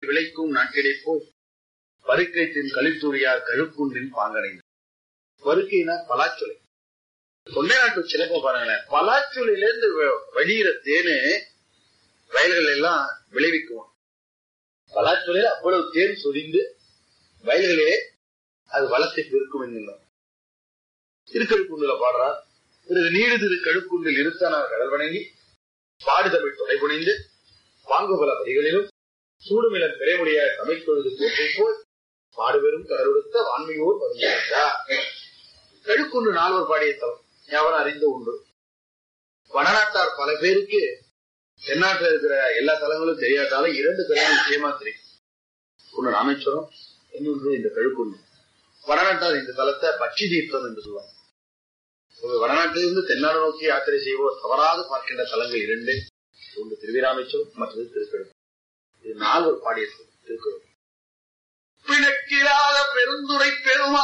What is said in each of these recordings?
விளைக்கும் நாட்டிடை போய் பருக்கைத்தின் கலித்தூரியார் கழுக்குன்றின் பாங்கடைந்த பருக்கைனா பலாச்சொலை தொண்டை நாட்டு சிறப்ப பாருங்களேன் பலாச்சொலையில இருந்து வெ- வெளியிற தேனு வயல்கள் எல்லாம் விளைவிக்குவோம் பலாச்சொலையில அவ்வளவு தேன் சொரிந்து வயல்களே அது வளத்தை பெருக்கும் என்கிறோம் திருக்கழுக்குண்டுல பாடுறார் பிறகு நீடு திரு கழுக்குண்டில் இருத்தனார் கடல் வணங்கி பாடுதமிழ் தொலை புனைந்து பாங்குபல வரிகளிலும் சூடுமிளம் பிறைமுடிய தமிழ்கொழுது போற்றி போய் பாடுபெரும் கடலுடுத்த வான்மையோர் வருகிறார் கழுக்குண்டு நால்வர் பாடிய தலம் எவரும் அறிந்த உண்டு வடநாட்டார் பல பேருக்கு தென்னாட்டில் இருக்கிற எல்லா தலங்களும் தெரியாட்டாலும் இரண்டு தலங்கள் நிச்சயமா தெரியும் ஒண்ணு ராமேஸ்வரம் இன்னொன்று இந்த கழுக்குண்டு வடநாட்டார் இந்த தலத்தை பட்சி தீர்த்தம் என்று சொல்லுவாங்க ஒரு வடநாட்டிலிருந்து தென்னாடு நோக்கி யாத்திரை செய்வோர் தவறாது பார்க்கின்ற தலங்கள் இரண்டு ஒன்று திருவிராமேஸ்வரம் மற்றது திருக்கழுக்கு இது நால்வர் பாடிய திருக்குறள் பிணக்கிலாத பெருந்துரை பெருமா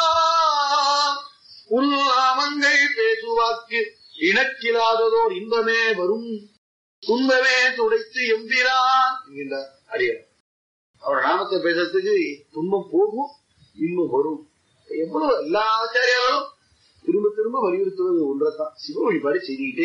உள்நாமங்கள் பேசுவாக்கு இணக்கிலாததோர் இன்பமே வரும் துன்பமே துடைத்து எம்பிரான் என்கின்றார் அடியார் அவர் நாமத்தை பேசுறதுக்கு துன்பம் போகும் இன்பம் வரும் எவ்வளவு எல்லா ஆச்சாரியாலும் திரும்ப திரும்ப வலியுறுத்துவது ஒன்றைத்தான் சிவ வழிபாடு செய்துக்கிட்டே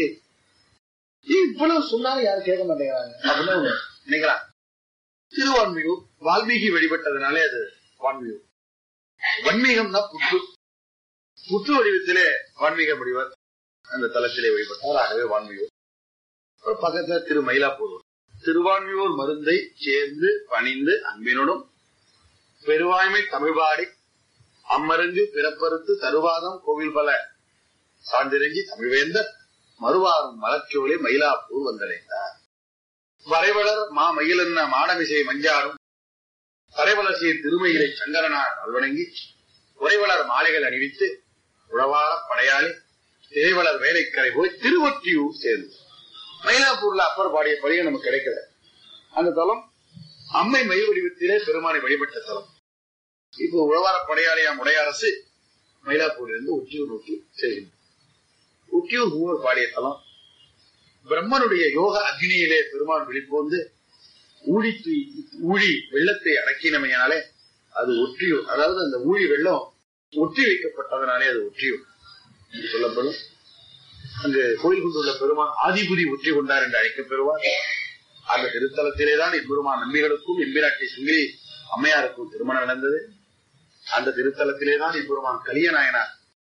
ஏன் இவ்வளவு சொன்னாலும் யாரும் கேட்க மாட்டேங்கிறாங்க அப்படின்னு அவங்க நினைக்கிறாங்க திருவான்மியூர் வால்மீகி வழிபட்டதுனாலே அது வான்மியூர் வன்மீகம்னா புற்று புற்று வடிவத்திலே வான்மீக முடிவர் அந்த தலத்திலே வழிபட்டார் ஆகவே வான்மியூர் அப்புறம் பக்கத்துல திரு மயிலாப்பூர் திருவான்மியூர் மருந்தை சேர்ந்து பணிந்து அன்பினுடன் பெருவாய்மை தமிழ்பாடி அம்மருங்கு பிறப்பறுத்து தருவாதம் கோவில் பல சான்றிறங்கி தமிழ்வேந்தர் மறுவாரும் மலர்ச்சோலை மயிலாப்பூர் வந்தடைந்தார் வரைவலர் மா மயிலென்ன மாடமிசை மஞ்சாடும் வரைவலசிய திருமயிலை சங்கரனார் அல்வணங்கி உறைவலர் மாலைகள் அணிவித்து உழவார படையாளி திரைவலர் வேலைக்கரை போய் திருவொற்றியூர் சேர்ந்து மயிலாப்பூர்ல அப்பர் பாடிய பணியை நமக்கு கிடைக்கல அந்த தலம் அம்மை மயில் வடிவத்திலே பெருமானை வழிபட்ட தலம் இப்போ உழவார படையாளியாம் உடையரசு மயிலாப்பூரிலிருந்து உச்சியூர் நோக்கி செல்கின்றது உச்சியூர் மூவர் பாடிய தலம் பிரம்மனுடைய யோக அக்னியிலே பெருமான் வெளிப்போந்து ஊழி தூய்- ஊழி வெள்ளத்தை அடக்கினமையாலே அது ஒற்றியூர் அதாவது அந்த ஊழி வெள்ளம் ஒற்றி வைக்கப்பட்டதனாலே அது ஒற்றியூர் என்று சொல்லப்படும் அங்கு கோயில் கொண்டுள்ள பெருமான் ஆதிபுரி ஒற்றி கொண்டார் என்று அழைக்கப் பெறுவார் அந்த திருத்தலத்திலேதான் இப்பெருமான் நம்பிகளுக்கும் எம்பிராட்டி சுங்கிலி அம்மையாருக்கும் திருமணம் நடந்தது அந்த திருத்தலத்திலேதான் இப்பெருமான் கலியநாயனார்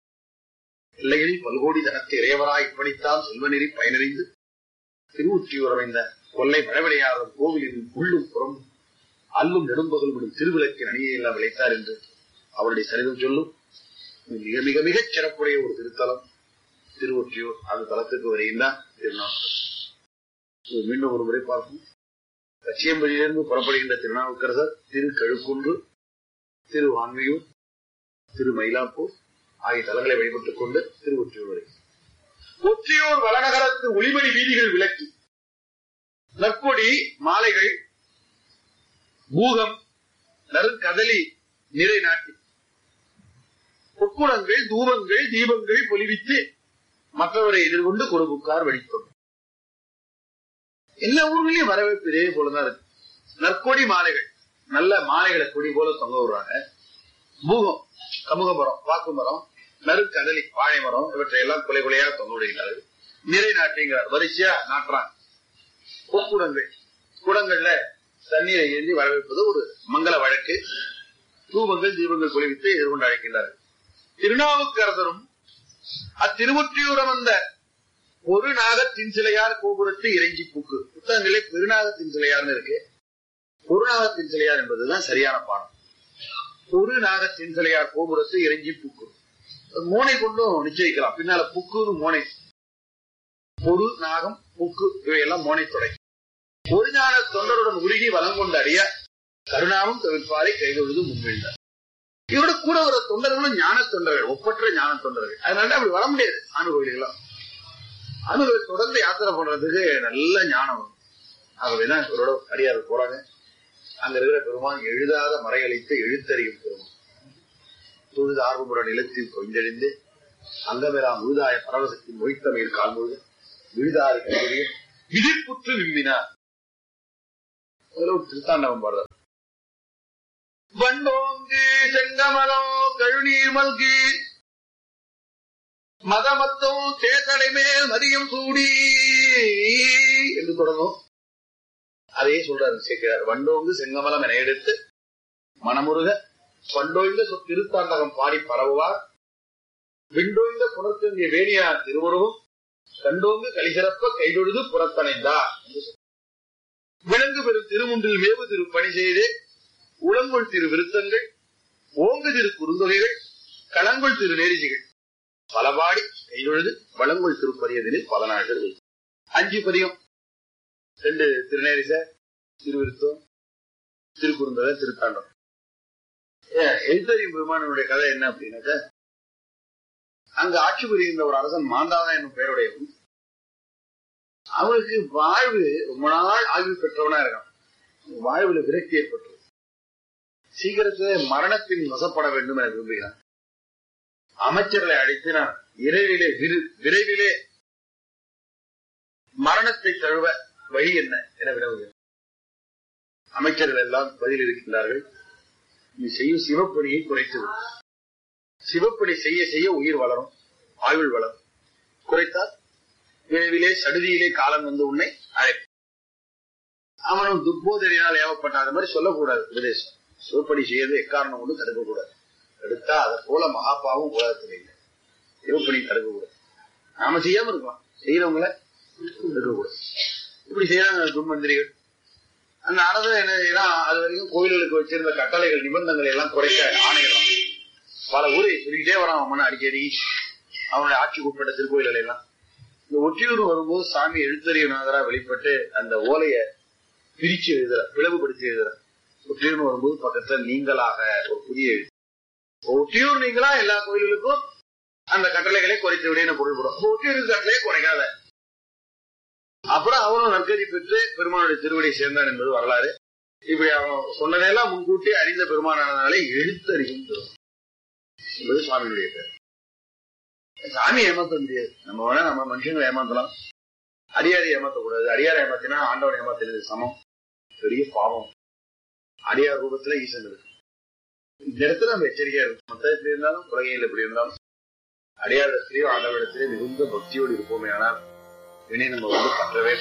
எல்லைகளில் பல்கோடி தனத்தை இறைவராய் இப்படித்தான் செல்வநெறி பயனறிந்து திருவுற்றியூர் அமைந்த கொல்லை மழவிளையாரும் கோவிலின் உள்ளும் புறம் அல்லும் நெடும்பகல் விடும் திருவிளக்கின் அணியெல்லாம் விளைத்தார் என்று அவருடைய சரிதம் சொல்லும் மிக மிக மிகச் சிறப்புடைய ஒரு திருத்தலம் திருவொற்றியூர் அந்த தலத்துக்கு வருகின்றார் திருநாவுக்கரசர் மீண்டும் ஒரு முறை பார்ப்போம் கச்சியம்பதியிலிருந்து புறப்படுகின்ற திருநாவுக்கரசர் திரு கழுக்குன்று திரு வான்மையூர் திரு மயிலாப்பூர் ஆகிய தலங்களை வழிபட்டுக் கொண்டு திருவொற்றியூர் வரை ஒற்றியூர் வளநகரத்து ஒளிமணி வீதிகள் விளக்கி நற்கொடி மாலைகள் பூகம் நறுங்கதலி நிறை நாட்டி பொற்குடங்கள் தூபங்கள் தீபங்கள் பொலிவித்து மற்றவரை எதிர்கொண்டு கொடுப்புக்கார் வழித்தோம் எல்லா ஊர்களிலும் வரவேற்பு இதே போலதான் இருக்கு நற்கொடி மாலைகள் நல்ல மாலைகளை கொடி போல தொங்க விடுறாங்க பூகம் கமுக மரம் வாக்கு மரம் நறுக்கதலி வாழை மரம் இவற்றை எல்லாம் கொலை கொலையா தொங்க விடுகிறார்கள் நிறை நாட்டுங்கிறார் வரிசையா நாட்டுறாங்க பொற்குடங்கள் குடங்கள்ல தண்ணீரை ஏந்தி வரவேற்பது ஒரு மங்கள வழக்கு தூபங்கள் தீபங்கள் குளிவித்து எதிர்கொண்டு அழைக்கின்றார்கள் திருநாவுக்கரசரும் அத்திருவொற்றியூரம் வந்த ஒரு நாகத்தின் சிலையார் கோபுரத்து இறைஞ்சி பூக்கு புத்தகங்களே பெருநாகத்தின் சிலையார்னு இருக்கு ஒரு நாகத்தின் சிலையார் என்பதுதான் சரியான பாடம் ஒரு நாகத்தின் சிலையார் கோபுரத்து இறைஞ்சி பூக்கு மோனை கொண்டும் நிச்சயிக்கலாம் பின்னால புக்குன்னு மோனை பொரு நாகம் புக்கு இவையெல்லாம் மோனை தொடை ஒரு ஞான தொண்டருடன் உருகி வலம் கொண்ட அடிய கருணாவும் தவிர்ப்பாரை கைகொழுது முன்வீழ்ந்தார் இவரோட கூட வர தொண்டர்களும் ஞான தொண்டர்கள் ஒப்பற்ற ஞான தொண்டர்கள் அதனால அப்படி வர முடியாது ஆணு கோயில்களாம் அணுகளை தொடர்ந்து யாத்திரை பண்றதுக்கு நல்ல ஞானம் வரும் ஆகவேதான் இவரோட அடியார்கள் போறாங்க அங்க இருக்கிற பெருமான் எழுதாத மறையளித்து எழுத்தறியும் பெருமான் தொழுது ஆர்வமுற நிலத்தில் கொய்ந்தெழுந்து அங்கமெல்லாம் முழுதாய பரவசத்தின் மொய்த்தமையில் கால்முழுது விழுதாறு கைகளில் விதிர்ப்புற்று விம்மினார் அதுல ஒரு திருத்தாண்டவம் பாடுறார் வண்டோங்கு செங்கமலோ கழுநீர் மல்கி மதமத்தோ தேசடை மேல் மதியம் சூடி என்று தொடங்கும் அதையே சொல்றாரு சேர்க்கிறார் வண்டோங்கு செங்கமலம் என எடுத்து மனமுருக பண்டோய்ந்த சொ- திருத்தாண்டகம் பாடி பரவுவார் விண்டோய்ந்த புனர்த்தங்கிய வேணியார் திருவுருவும் கண்டோங்கு கலிசிறப்ப கைதொழுது புறத்தணைந்தார் என்று சொல்றார். விலங்கு பெறும் திருமுன்றில் மேவு திரு பணி செய்து உளங்குள் திரு விருத்தங்கள் ஓங்கு திரு குறுந்தொகைகள் களங்குள் திரு நேரிசிகள் பலபாடி கைதொழுது வளங்குள் திருப்பதியதில் பதினாறு அஞ்சு பதியம் ரெண்டு திருநேரிச திருவிருத்தம் திருக்குறுந்தொகை திருத்தாண்டம் எழுத்தறியும் பெருமானுடைய கதை என்ன அப்படின்னாக்க அங்க ஆட்சி புரிகின்ற ஒரு அரசன் மாந்தாதன் என்னும் பெயருடையவன் அவனுக்கு வாழ்வு ரொம்ப நாள் ஆய்வு பெற்றவனா இருக்கான் வாழ்வுல விரக்தி ஏற்பட்டது சீக்கிரத்திலே மரணத்தின் வசப்பட வேண்டும் என விரும்புகிறான் அமைச்சர்களை அழைத்து நான் விரைவிலே விரு- விரைவிலே மரணத்தை தழுவ வழி என்ன என வினவுகிறான் அமைச்சர்கள் எல்லாம் பதில் இருக்கின்றார்கள் நீ செய்யும் சிவப்பணியை குறைத்து விடு. சிவப்பணி செய்ய செய்ய உயிர் வளரும் ஆயுள் வளரும் குறைத்தால் விரைவிலே சடுதியிலே காலம் வந்து உன்னை அழைக்கும் அவனும் துர்போதனையினால் ஏவப்பட்ட மாதிரி சொல்லக்கூடாது உபதேசம் சிவப்பணி செய்யறது எக்காரணம் கொண்டு தடுக்கக்கூடாது தடுத்தா அதை போல மகாபாவும் உலகத்தில் இல்லை சிவப்பணி தடுக்கக்கூடாது நாம செய்யாம இருக்கலாம் செய்யறவங்கள தடுக்கக்கூடாது இப்படி செய்யறாங்க துர்மந்திரிகள் அந்த அரசன் என்ன செய்யறான் அது வரைக்கும் கோயில்களுக்கு வச்சிருந்த கட்டளைகள் நிபந்தனைகள் எல்லாம் குறைக்க ஆணையிடலாம் பல ஊரை சொல்லிக்கிட்டே வரான் அவன் அடிக்கடி அவனுடைய ஆட்சிக்கு உட்பட்ட திருக்கோயில்கள் எல்லாம் இந்த ஒற்றியூர் வரும்போது சாமி எழுத்தறிவுநாதரா வெளிப்பட்டு அந்த ஓலைய பிரிச்சு எழுதுற பிளவுபடுத்தி எழுதுற ஒற்றியூர் வரும்போது பக்கத்துல நீங்களாக ஒரு புதிய எழுத்து ஒற்றியூர் நீங்களா எல்லா கோயில்களுக்கும் அந்த கட்டளைகளை குறைத்து விட பொருள்படும் அப்ப ஒற்றியூர் கட்டளையை குறைக்காத அப்புறம் அவனும் நற்கதி பெற்று பெருமானுடைய திருவடி சேர்ந்தான் என்பது வரலாறு இப்படி அவன் சொன்னதெல்லாம் முன்கூட்டி அறிந்த பெருமானானதாலே எழுத்தறியும் பெருமான் என்பது சுவாமியுடைய பேர் சாமி ஏமாத்த முடியாது நம்ம வேணா நம்ம மனுஷங்களை ஏமாத்தலாம் அடியாரை ஏமாத்தக்கூடாது அடியாரை ஏமாத்தினா ஆண்டவனை ஏமாத்தினது சமம் பெரிய பாவம் அடியார் ரூபத்துல ஈசன் இருக்கு இந்த இடத்துல நம்ம எச்சரிக்கையா இருக்கும் மத்த எப்படி இருந்தாலும் உலகையில் எப்படி இருந்தாலும் அடியாரிடத்திலேயோ ஆண்டவரிடத்திலேயோ மிகுந்த பக்தியோடு இருப்போமே ஆனால் வினை நம்ம வந்து பற்றவே